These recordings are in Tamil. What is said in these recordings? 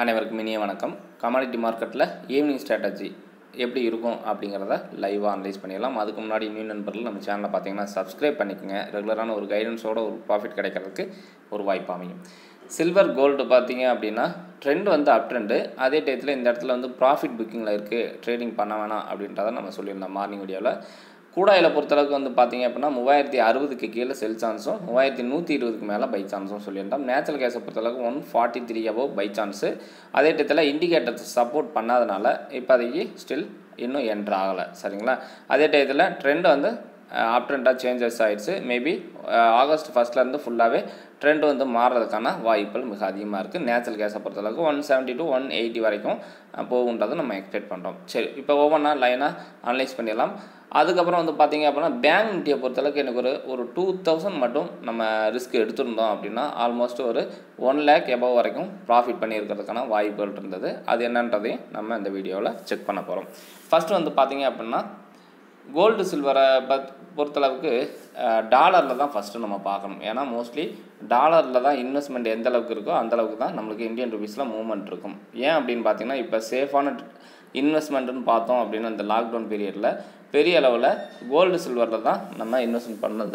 அனைவருக்கும் இனிய வணக்கம் கமாடிட்டி மார்க்கெட்டில் ஈவினிங் ஸ்ட்ராட்டஜி எப்படி இருக்கும் அப்படிங்கிறத லைவாக அனலைஸ் பண்ணிடலாம் அதுக்கு முன்னாடி நியூ நண்பர்கள் நம்ம சேனலை பார்த்தீங்கன்னா சப்ஸ்கிரைப் பண்ணிக்கோங்க ரெகுலரான ஒரு கைடன்ஸோட ஒரு ப்ராஃபிட் கிடைக்கிறதுக்கு ஒரு வாய்ப்பு அமையும் சில்வர் கோல்டு பார்த்தீங்க அப்படின்னா ட்ரெண்ட் வந்து அப் ட்ரெண்டு அதே டயத்தில் இந்த இடத்துல வந்து ப்ராஃபிட் புக்கிங்கில் இருக்குது ட்ரேடிங் பண்ண வேணாம் அப்படின்றத நம்ம சொல்லியிருந்தோம் மார்னிங் வீடியோவில் கூடாயில் பொறுத்தளவுக்கு வந்து பார்த்தீங்க அப்படின்னா மூவாயிரத்தி அறுபதுக்கு கீழே செல் சான்ஸும் மூவாயிரத்தி நூற்றி இருபதுக்கு மேலே பை சான்ஸும் சொல்லியிருந்தோம் நேச்சுரல் கேஸை பொறுத்தளவுக்கு one forty three above buy chance அதே டயத்தில் இண்டிகேட்டர்ஸ் சப்போர்ட் பண்ணாதனால இப்போதைக்கு ஸ்டில் இன்னும் என்ட்ரு ஆகலை சரிங்களா அதே டயத்தில் ட்ரெண்ட் வந்து அப் ட்ரெண்டாக சேஞ்சஸ் ஆகிடுச்சு மேபி ஆகஸ்ட் ஃபஸ்ட்லேருந்து ஃபுல்லாகவே ட்ரெண்ட் வந்து மாறுறதுக்கான வாய்ப்புகள் மிக அதிகமாக இருக்குது நேச்சுரல் கேஸை பொறுத்தளவுக்கு one seventy to one eighty வரைக்கும் போகுன்றதை நம்ம எக்ஸ்பெக்ட் பண்ணுறோம் சரி இப்போ ஒவ்வொன்றா லைனாக அனலைஸ் பண்ணிடலாம் அதுக்கப்புறம் வந்து பார்த்தீங்க அப்படின்னா பேங்க் நிஃப்டியை பொறுத்தளவுக்கு எனக்கு ஒரு ஒரு டூ தௌசண்ட் மட்டும் நம்ம ரிஸ்க் எடுத்திருந்தோம் அப்படின்னா ஆல்மோஸ்ட் ஒரு ஒன் லேக் எபவ் வரைக்கும் ப்ராஃபிட் பண்ணியிருக்கிறதுக்கான வாய்ப்புகள் இருந்தது அது என்னன்றதையும் நம்ம இந்த வீடியோவில் செக் பண்ண போகிறோம் ஃபஸ்ட்டு வந்து பார்த்தீங்க அப்படின்னா கோல்டு சில்வரை பத் பொறுத்தளவுக்கு டாலரில் தான் ஃபஸ்ட்டு நம்ம பார்க்கணும் ஏன்னா மோஸ்ட்லி டாலரில் தான் இன்வெஸ்ட்மெண்ட் எந்த அளவுக்கு இருக்கோ அந்த அளவுக்கு தான் நம்மளுக்கு இந்தியன் ருபீஸில் மூவ்மெண்ட் இருக்கும் ஏன் அப்படின்னு பார்த்தீங்கன்னா இப்போ சேஃபான இன்வெஸ்ட்மெண்ட்டுன்னு பார்த்தோம் அப்படின்னு அந்த லாக்டவுன் பீரியடில் பெரிய அளவில் கோல்டு சில்வரில் தான் நம்ம இன்வெஸ்ட்மெண்ட் பண்ணது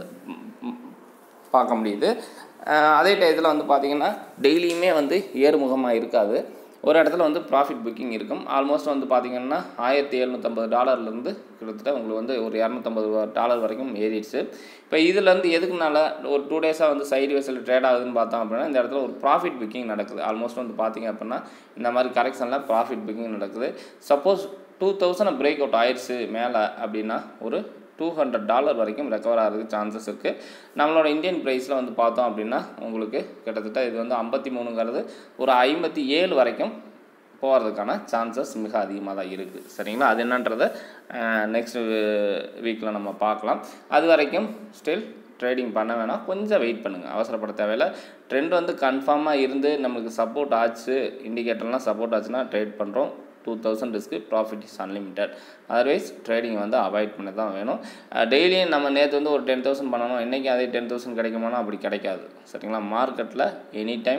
பார்க்க முடியுது அதே டயத்தில் வந்து பார்த்திங்கன்னா டெய்லியுமே வந்து ஏறுமுகமாக இருக்காது ஒரு இடத்துல வந்து ப்ராஃபிட் புக்கிங் இருக்கும் ஆல்மோஸ்ட் வந்து பார்த்திங்கன்னா ஆயிரத்தி எழுநூற்றம்பது டாலர்லேருந்து கிட்டத்தட்ட உங்களுக்கு வந்து ஒரு இரநூத்தம்பது டாலர் வரைக்கும் ஏறிடுச்சு இப்போ இதுலேருந்து எதுக்குனால ஒரு டூ டேஸாக வந்து சைடு வேஸில் ட்ரேட் ஆகுதுன்னு பார்த்தோம் அப்படின்னா இந்த இடத்துல ஒரு ப்ராஃபிட் புக்கிங் நடக்குது ஆல்மோஸ்ட் வந்து பார்த்திங்க அப்படின்னா இந்த மாதிரி கரெக்ஷனில் ப்ராஃபிட் புக்கிங் நடக்குது suppose two thousand break out ஆயிடுச்சு மேலே அப்படின்னா ஒரு டூ ஹண்ட்ரட் டாலர் வரைக்கும் ரெக்கவர் ஆகிறதுக்கு சான்சஸ் இருக்குது நம்மளோட இந்தியன் ப்ரைஸில் வந்து பார்த்தோம் அப்படின்னா உங்களுக்கு கிட்டத்தட்ட இது வந்து ஐம்பத்தி மூணுங்கிறது ஒரு ஐம்பத்தி ஏழு வரைக்கும் போகிறதுக்கான சான்சஸ் மிக அதிகமாக தான் இருக்குது சரிங்களா அது என்னன்றதை நெக்ஸ்ட் வீக்கில் நம்ம பார்க்கலாம் அது வரைக்கும் ஸ்டில் ட்ரேடிங் பண்ண வேணாம் கொஞ்சம் வெயிட் பண்ணுங்கள் அவசரப்பட தேவையில்லை ட்ரெண்ட் வந்து கன்ஃபார்மாக இருந்து நம்மளுக்கு சப்போர்ட் ஆச்சு இண்டிகேட்டர்லாம் சப்போர்ட் ஆச்சுன்னா ட்ரேட் பண்ணுறோம் டூ தௌசண்ட் ரிஸ்க்கு profit is unlimited otherwise trading வந்து அவாய்ட் பண்ண தான் வேணும் டெய்லியும் நம்ம நேற்று வந்து ஒரு டென் தௌசண்ட் பண்ணணும் இன்றைக்கி அதே டென் தௌசண்ட் கிடைக்குமானா அப்படி கிடைக்காது சரிங்களா மார்க்கெட்டில் எனி டைம்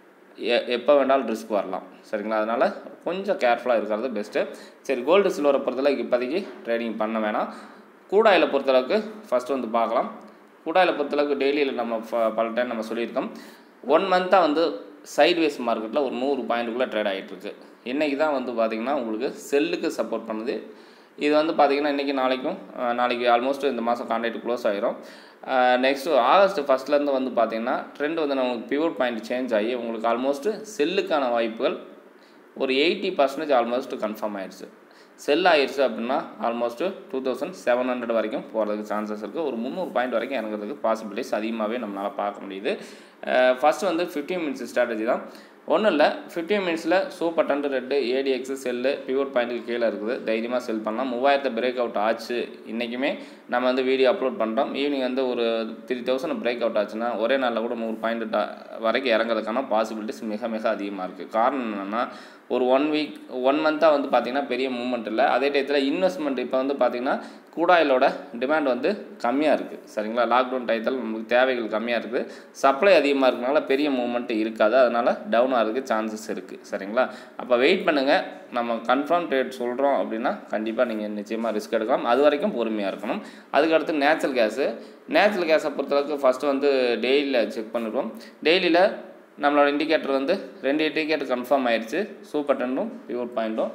எ எப்போ வேணாலும் ரிஸ்க் வரலாம் சரிங்களா அதனால் கொஞ்சம் கேர்ஃபுல்லாக இருக்கிறது பெஸ்ட்டு சரி கோல்டு சில்வரை பொறுத்தளவுக்கு இப்போதைக்கு ட்ரேடிங் பண்ண வேணாம் கூடாயில் பொறுத்தளவுக்கு ஃபஸ்ட்டு வந்து பார்க்கலாம் கூடாயில் பொறுத்தளவுக்கு டெய்லியில் நம்ம பல டைம் நம்ம சொல்லியிருக்கோம் ஒன் மந்த்தாக வந்து சைட்வேஸ் மார்க்கெட்டில் ஒரு நூறு பாயிண்ட்டுக்குள்ளே ட்ரேட் ஆகிட்டுருக்கு இன்றைக்கி தான் வந்து பார்த்திங்கன்னா உங்களுக்கு செல்லுக்கு சப்போர்ட் பண்ணுது இது வந்து பார்த்திங்கன்னா இன்றைக்கி நாளைக்கும் நாளைக்கு ஆல்மோஸ்ட் இந்த மாதம் கான்ட்ராக்ட் க்ளோஸ் ஆகிரும் நெக்ஸ்ட்டு ஆகஸ்ட் ஃபஸ்ட்லேருந்து வந்து பார்த்திங்கன்னா ட்ரெண்ட் வந்து நமக்கு பியூர் பாயிண்ட் சேஞ்ச் ஆகி உங்களுக்கு ஆல்மோஸ்ட்டு செல்லுக்கான வாய்ப்புகள் ஒரு எயிட்டி பர்சன்டேஜ் ஆல்மோஸ்ட் கன்ஃபார்ம் ஆயிடுச்சு செல் ஆயிடுச்சு அப்படின்னா almost two thousand seven hundred வரைக்கும் போகிறதுக்கு சான்சஸ் இருக்குது ஒரு முந்நூறு பாயிண்ட் வரைக்கும் இறங்குறதுக்கு பாசிபிலிட்டிஸ் அதிகமாகவே நம்மளால் பார்க்க முடியுது ஃபஸ்ட்டு வந்து ஃபிஃப்டீன் மினிட்ஸ் ஸ்ட்ராட்டஜி தான் ஒன்றும் இல்லை ஃபிஃப்டீன் மினிட்ஸில் super trend red ADX sell pure பாயிண்ட்டுக்கு கீழே இருக்குது தைரியமாக செல் பண்ணலாம் மூவாயிரத்தை பிரேக் அவுட் ஆச்சு இன்றைக்குமே நம்ம வந்து வீடியோ அப்லோட் பண்ணுறோம் ஈவினிங் வந்து ஒரு த்ரீ தௌசண்ட் பிரேக் அவுட் ஆச்சுன்னா ஒரே நாளில் கூட நூறு பாயிண்ட் வரைக்கும் இறங்குறதுக்கான பாசிபிலிட்டிஸ் மிக மிக அதிகமாக இருக்குது காரணம் என்னென்னா ஒரு ஒன் வீக் ஒன் மந்த்தாக வந்து பார்த்திங்கன்னா பெரிய மூவ்மெண்ட் இல்லை அதே டயத்தில் இன்வெஸ்ட்மெண்ட் இப்போ வந்து பார்த்திங்கன்னா கூடாயிலோட டிமாண்ட் வந்து கம்மியாக இருக்குது சரிங்களா லாக்டவுன் டயத்தில் நமக்கு தேவைகள் கம்மியாக இருக்குது சப்ளை அதிகமாக இருக்கனால பெரிய மூவ்மெண்ட் இருக்காது அதனால் டவுன் ஆகிறதுக்கு சான்சஸ் இருக்குது சரிங்களா அப்போ வெயிட் பண்ணுங்கள் நம்ம கன்ஃபார்ம் ட்ரேட் சொல்கிறோம் அப்படின்னா கண்டிப்பாக நீங்கள் நிச்சயமாக ரிஸ்க் எடுக்கலாம் அது வரைக்கும் பொறுமையாக இருக்கணும் அதுக்கடுத்து நேச்சுரல் கேஸு நேச்சுரல் கேஸை பொறுத்தளவுக்கு ஃபஸ்ட்டு வந்து டெய்லியில் செக் பண்ணிடுவோம் டெய்லியில் நம்மளோட இண்டிகேட்டர் வந்து ரெண்டு இண்டிகேட்டர் கன்ஃபார்ம் ஆயிடுச்சு சூப்பர் டென்னும் பியூர் பாயிண்ட்டும்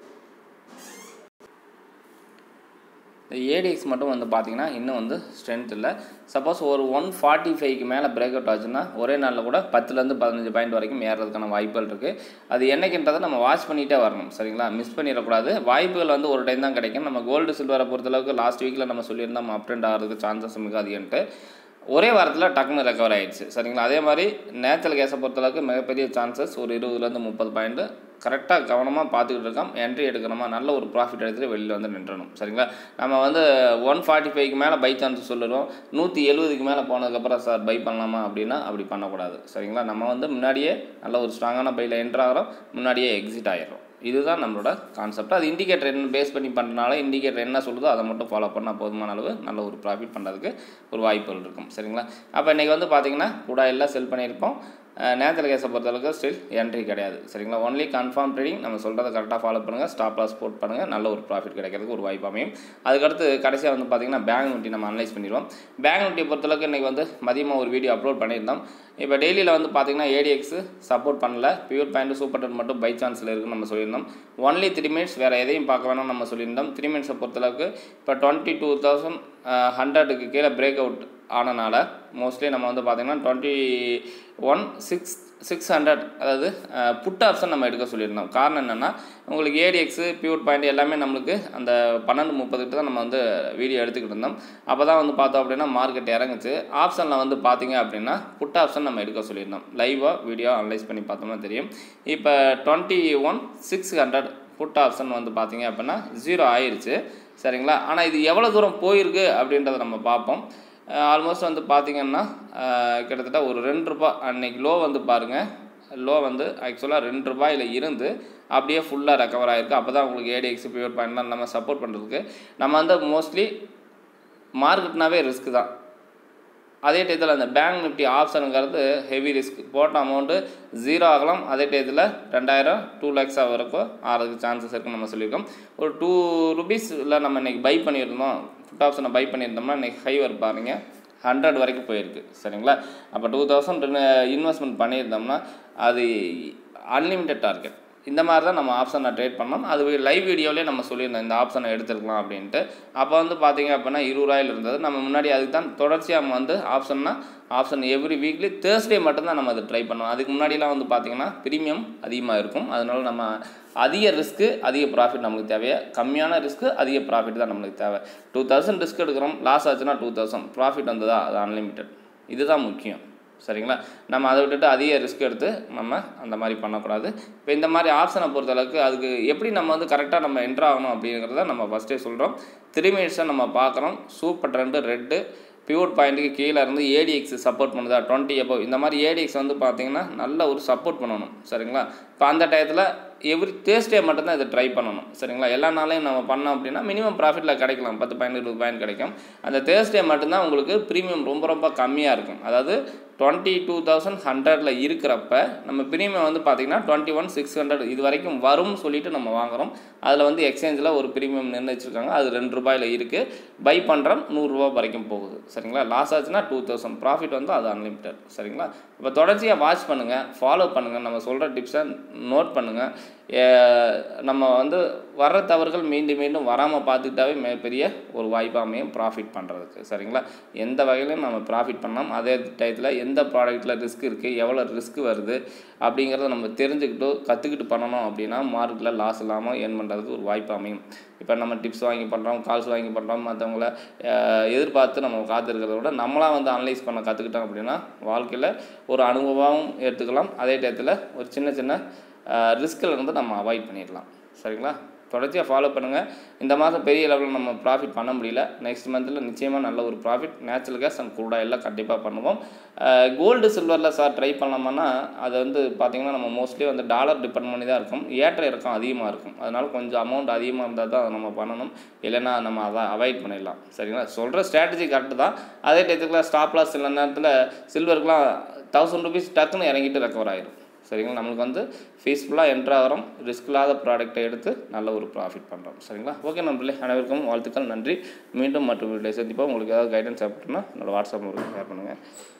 இந்த ஏடிஎக்ஸ் மட்டும் வந்து பார்த்திங்கன்னா இன்னும் வந்து ஸ்ட்ரென்த் இல்லை சப்போஸ் ஒரு ஒன் ஃபார்ட்டி ஃபைவ்க்கு மேலே பிரேக் அவுட் ஆச்சுன்னா ஒரே நாளில் கூட பத்துலேருந்து பதினஞ்சு பாயிண்ட் வரைக்கும் ஏறுறதுக்கான வாய்ப்புகள் இருக்குது அது என்னைக்குன்றதை நம்ம வாட்ச் பண்ணிகிட்டே வரணும் சரிங்களா மிஸ் பண்ணிடக்கூடாது வாய்ப்புகள் வந்து ஒரு டைம் தான் கிடைக்கும் நம்ம கோல்டு சில்வரை பொறுத்தளவுக்கு லாஸ்ட் வீக்கில் நம்ம சொல்லியிருந்தோம் அப் ட்ரெண்ட் ஆகிறதுக்கு சான்சஸ் மிக அதிகன்ட்டு ஒரே வாரத்தில் டக்குன்னு ரெக்கவர் ஆகிடுச்சு சரிங்களா அதே மாதிரி நேச்சுரல் கேஸை பொறுத்தளவுக்கு மிகப்பெரிய சான்சஸ் ஒரு இருபதுலேருந்து முப்பது பாயிண்ட்டு கரெக்டாக கவனமாக பார்த்துக்கிட்டு இருக்கோம் என்ட்ரி எடுக்கணுமா நல்ல ஒரு ப்ராஃபிட் எடுத்துகிட்டு வெளியில் வந்து நின்றணும் சரிங்களா நம்ம வந்து ஒன் ஃபார்ட்டி ஃபைவ்க்கு மேலே பை சான்ஸ் சொல்லுறோம் நூற்றி எழுபதுக்கு மேலே போனதுக்கப்புறம் சார் பை பண்ணலாமா அப்படின்னா அப்படி பண்ணக்கூடாது சரிங்களா நம்ம வந்து முன்னாடியே நல்ல ஒரு ஸ்ட்ராங்கான பையில் என்ட்ரு ஆகிறோம் முன்னாடியே எக்ஸிட் ஆகிடும் இதுதான் நம்மளோட கான்செப்ட் அது இண்டிகேட்டர் என்ன பேஸ் பண்ணி பண்ணுறனால இண்டிகேட்டர் என்ன சொல்லுதோ அதை மட்டும் ஃபாலோ பண்ணால் போதுமான அளவு நல்ல ஒரு ப்ராஃபிட் பண்ணுறதுக்கு ஒரு வாய்ப்புகள் இருக்கும் சரிங்களா அப்போ இன்றைக்கி வந்து பார்த்திங்கன்னா கூட எல்லாம் செல் பண்ணியிருப்போம் நேச்சரல் கேஸை பொறுத்தளவுக்கு ஸ்டில் என்ட்ரி கிடையாது சரிங்களா ஒன்லி கன்ஃபார்ம் ட்ரேடிங் நம்ம சொல்கிறத கரெக்டாக ஃபாலோ பண்ணுங்கள் ஸ்டாப் லாஸ் போட் பண்ணுங்கள் நல்ல ஒரு ப்ராஃபிட் கிடைக்கிறதுக்கு ஒரு வாய்ப்பு அமையும் அதுக்கடுத்து கடைசியாக வந்து பார்த்திங்கன்னா பேங்க் நிஃப்டி நம்ம அனலைஸ் பண்ணிடுவோம் பேங்க் நிஃப்டியை பொறுத்தளவுக்கு இன்றைக்கி வந்து மதியமாக ஒரு வீடியோ அப்லோட் பண்ணியிருந்தோம் இப்போ டெய்லியில் வந்து பார்த்திங்கன்னா ஏடிஎக்ஸ் சப்போர்ட் பண்ணல பியூர் பாயிண்ட் சூப்பர் டென் மட்டும் பை சான்ஸில் இருக்குன்னு நம்ம சொல்லியிருந்தோம் ஒன்லி த்ரீ மினிட்ஸ் வேறு எதையும் பார்க்க வேணாம் நம்ம சொல்லியிருந்தோம் த்ரீ மினிட்ஸை பொறுத்தளவுக்கு இப்போ டுவெண்ட்டி டூ தௌசண்ட் ஹண்ட்ரடுக்கு கீழே பிரேக் அவுட் ஆனனால மோஸ்ட்லி நம்ம வந்து பார்த்திங்கன்னா twenty one six six hundred அதாவது புட் ஆப்ஷன் நம்ம எடுக்க சொல்லியிருந்தோம் காரணம் என்னென்னா உங்களுக்கு ஏடிஎக்ஸு பியூர் பாயிண்ட் எல்லாமே நம்மளுக்கு அந்த பன்னெண்டு முப்பதுக்கு தான் நம்ம வந்து வீடியோ எடுத்துக்கிட்டு இருந்தோம் அப்போ தான் வந்து பார்த்தோம் அப்படின்னா மார்க்கெட் இறங்குச்சு ஆப்ஷனில் வந்து பார்த்தீங்க அப்படின்னா புட் ஆப்ஷன் நம்ம எடுக்க சொல்லியிருந்தோம் லைவாக வீடியோ அனலைஸ் பண்ணி பார்த்தோம்னா தெரியும் இப்போ twenty one six hundred put option வந்து பார்த்தீங்க அப்படின்னா ஜீரோ ஆயிடுச்சு சரிங்களா ஆனால் இது எவ்வளோ தூரம் போயிருக்கு அப்படின்றத நம்ம பார்ப்போம் ஆல்மோஸ்ட் வந்து பார்த்திங்கன்னா கிட்டத்தட்ட ஒரு ரெண்டு ரூபா அன்னைக்கு லோ வந்து பாருங்கள் லோ வந்து ஆக்சுவலாக ரெண்டு ரூபாயில் இருந்து அப்படியே ஃபுல்லாக ரெக்கவர் ஆகிருக்கு அப்போ தான் உங்களுக்கு ஏடிஎக்ஸ் பியூர் பாயிண்ட்லாம் நம்ம சப்போர்ட் பண்ணுறதுக்கு நம்ம வந்து மோஸ்ட்லி மார்க்கெட்னாவே ரிஸ்க் தான் அதே டயத்தில் அந்த பேங்க் நிஃப்டி ஆப்ஷனுங்கிறது ஹெவி ரிஸ்க் போட்ட அமௌண்ட்டு ஜீரோ ஆகலாம் அதே டயத்தில் ரெண்டாயிரம் டூ லேக்ஸாக வரைக்கும் ஆறதுக்கு சான்சஸ் இருக்குன்னு நம்ம சொல்லியிருக்கோம் ஒரு டூ ருபீஸில் நம்ம இன்றைக்கி பை பண்ணியிருந்தோம் புட் ஆப்ஷனை பை பண்ணியிருந்தோம்னா இன்றைக்கி ஹை வரும் பாருங்க ஹண்ட்ரட் வரைக்கும் போயிருக்கு சரிங்களா அப்போ டூ தௌசண்ட் இன்வெஸ்ட்மெண்ட் பண்ணியிருந்தோம்னா அது அன்லிமிட்டெட் டார்கெட் இந்த மாதிரி தான் நம்ம ஆப்ஷனை ட்ரேட் பண்ணோம் அது லைவ் வீடியோலேயே நம்ம சொல்லியிருந்தோம் இந்த ஆப்ஷனை எடுத்துருக்கலாம் அப்படின்ட்டு அப்போ வந்து பார்த்தீங்க அப்படின்னா இருபது ரூபாயில் இருந்தது நம்ம முன்னாடி அதுக்கு தான் தொடர்ச்சியாக நம்ம வந்து ஆப்ஷன்னா ஆப்ஷன் எவ்ரி வீக்லி தேர்ஸ்டே மட்டும்தான் நம்ம அதை ட்ரை பண்ணுவோம் அதுக்கு முன்னாடிலாம் வந்து பார்த்திங்கன்னா ப்ரீமியம் அதிகமாக இருக்கும் அதனால நம்ம அதிக ரிஸ்க்கு அதிக ப்ராஃபிட் நம்மளுக்கு தேவையா கம்மியான ரிஸ்க்கு அதிக ப்ராஃபிட் தான் நம்மளுக்கு தேவை டூ தௌசண்ட் ரிஸ்க் எடுக்கிறோம் லாஸ் ஆச்சுன்னா டூ தௌசண்ட் ப்ராஃபிட் வந்ததா அது அன்லிமிட்டெட் இதுதான் முக்கியம் சரிங்களா நம்ம அதை விட்டுட்டு அதிக ரிஸ்க் எடுத்து நம்ம அந்த மாதிரி பண்ணக்கூடாது இப்போ இந்த மாதிரி ஆப்ஷனை பொறுத்தளவுக்கு அதுக்கு எப்படி நம்ம வந்து கரெக்டாக நம்ம என்ட்ரு ஆகணும் அப்படிங்கிறத நம்ம ஃபஸ்ட்டே சொல்கிறோம் த்ரீ மினிட்ஸை நம்ம பார்க்குறோம் சூப்பர் ட்ரெண்டு ரெட்டு பியூர் பாயிண்ட்டுக்கு கீழே இருந்து ஏடிஎக்ஸ் சப்போர்ட் பண்ணுதா டுவெண்ட்டி எபோ இந்த மாதிரி ஏடிஎக்ஸ் வந்து பார்த்தீங்கன்னா நல்ல ஒரு சப்போர்ட் பண்ணணும் சரிங்களா இப்போ அந்த டயத்தில் எவ்ரி தேர்ஸ்டே மட்டும்தான் இதை ட்ரை பண்ணணும் சரிங்களா எல்லா நாளையும் நம்ம பண்ணோம் அப்படின்னா மினிமம் ப்ராஃபிட்டில் கிடைக்கலாம் பத்து பாயிண்ட் இருபது பாயிண்ட் கிடைக்கும் அந்த தேர்ஸ்டே மட்டும்தான் உங்களுக்கு ப்ரீமியம் ரொம்ப ரொம்ப கம்மியாக இருக்கும் அதாவது டுவெண்ட்டி டூ தௌசண்ட் ஹண்ட்ரடில் இருக்கிறப்ப நம்ம ப்ரீமியம் வந்து பார்த்திங்கன்னா டுவெண்ட்டி ஒன் சிக்ஸ் ஹண்ட்ரட் இது வரைக்கும் வரும்னு சொல்லிட்டு நம்ம வாங்குகிறோம் அதில் வந்து எக்ஸ்சேஞ்சில் ஒரு ப்ரீமியம் நிர்ணயிச்சிருக்காங்க அது ரெண்டு ரூபாயில் இருக்குது பை பண்ணுறோம் நூறுரூவா வரைக்கும் போகுது சரிங்களா லாஸ் ஆச்சுன்னா டூ தௌசண்ட் ப்ராஃபிட் வந்து அது அன்லிமிட்டட் சரிங்களா இப்போ தொடர்ச்சியாக வாட்ச் பண்ணுங்கள் ஃபாலோ பண்ணுங்கள் நம்ம சொல்கிற டிப்ஸை நோட் பண்ணுங்கள் நம்ம வந்து வர்ற தவறுகள் மீண்டும் மீண்டும் வராமல் பார்த்துக்கிட்டாவே மிகப்பெரிய ஒரு வாய்ப்பு அமையும் ப்ராஃபிட் பண்ணுறதுக்கு சரிங்களா எந்த வகையிலும் நம்ம ப்ராஃபிட் பண்ணலாம் அதே டயத்தில் எந்த ப்ராடக்ட்டில் ரிஸ்க் இருக்குது எவ்வளோ ரிஸ்க் வருது அப்படிங்கிறத நம்ம தெரிஞ்சுக்கிட்டு கற்றுக்கிட்டு பண்ணணும் அப்படின்னா மார்க்கெட்டில் லாஸ் இல்லாமல் ஏர்ன் பண்ணுறதுக்கு ஒரு வாய்ப்பு அமையும் இப்போ நம்ம டிப்ஸ் வாங்கி பண்ணுறோம் கால்ஸ் வாங்கி பண்ணுறோம் மற்றவங்கள எதிர்பார்த்து நம்ம காத்திருக்கிறத விட நம்மளாம் வந்து அனலைஸ் பண்ண கற்றுக்கிட்டோம் அப்படின்னா வாழ்க்கையில் ஒரு அனுபவமும் எடுத்துக்கலாம் அதே டயத்தில் ஒரு சின்ன சின்ன ரிஸ்கில் இருந்து நம்ம அவாய்ட் பண்ணிடலாம் சரிங்களா தொடர்ச்சியாக ஃபாலோ பண்ணுங்கள் இந்த மாதம் பெரிய லெவலில் நம்ம ப்ராஃபிட் பண்ண முடியல நெக்ஸ்ட் மந்தில் நிச்சயமாக நல்ல ஒரு profit natural gas and crude எல்லாம் கண்டிப்பாக பண்ணுவோம் கோல்டு சில்வரில் சார் ட்ரை பண்ணலாமான்னா அது வந்து பார்த்திங்கன்னா நம்ம மோஸ்ட்லி வந்து டாலர் டிபெண்ட் பண்ணி தான் இருக்கும் ஏற்ற இறக்கம் அதிகமாக இருக்கும் அதனால் கொஞ்சம் அமௌண்ட் அதிகமாக இருந்தால் தான் அதை நம்ம பண்ணணும் இல்லைன்னா நம்ம அதை அவாய்ட் பண்ணிடலாம் சரிங்களா சொல்கிற ஸ்ட்ராட்டஜி கரெக்டு தான் அதே டயத்துக்குலாம் ஸ்டாப் லாஸ் சில நேரத்தில் சில்வருக்குலாம் தௌசண்ட் ருபீஸ் டக்குன்னு இறங்கிட்டு ரெக்கவர் ஆயிடும் சரிங்களா நம்மளுக்கு வந்து ஃபீஸ்ஃபுல்லாக என்ட்ரு ஆகிறோம் ரிஸ்க் இல்லாத ப்ராடக்ட்டை எடுத்து நல்ல ஒரு ப்ராஃபிட் பண்ணுறோம் சரிங்களா ஓகே நண்பர்களே அனைவருக்கும் வாழ்த்துக்கள் நன்றி மீண்டும் மற்றும் வீடியோ சந்திப்போம் உங்களுக்கு ஏதாவது கைடன்ஸ் அப்படின்னா என்னோடய வாட்ஸ்அப் நம்பருக்கு ஷேர் பண்ணுங்கள்